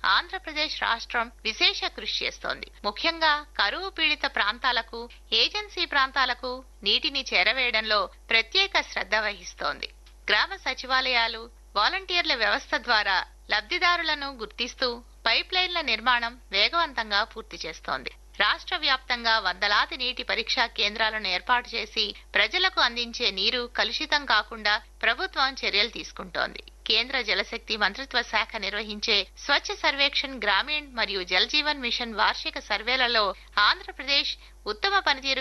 ఆంధ్రప్రదేశ్ రాష్ట్రం విశేష కృషి చేస్తోంది ముఖ్యంగా కరువు పీడిత ప్రాంతాలకు ఏజెన్సీ ప్రాంతాలకు నీటిని చేరవేయడంలో ప్రత్యేక శ్రద్ధ వహిస్తోంది గ్రామ సచివాలయాలు వాలంటీర్ల వ్యవస్థ ద్వారా లబ్ధిదారులను గుర్తిస్తూ పైప్ లైన్ల నిర్మాణం వేగవంతంగా పూర్తి చేస్తోంది రాష్ట్ర వ్యాప్తంగా వందలాది నీటి పరీక్షా కేంద్రాలను ఏర్పాటు చేసి ప్రజలకు అందించే నీరు కలుషితం కాకుండా ప్రభుత్వం చర్యలు తీసుకుంటోంది కేంద్ర జలశక్తి మంత్రిత్వ శాఖ నిర్వహించే స్వచ్ఛ సర్వేక్షణ్ గ్రామీణ్ మరియు జల్ జీవన్ మిషన్ వార్షిక సర్వేలలో ఆంధ్రప్రదేశ్ ఉత్తమ పనితీరు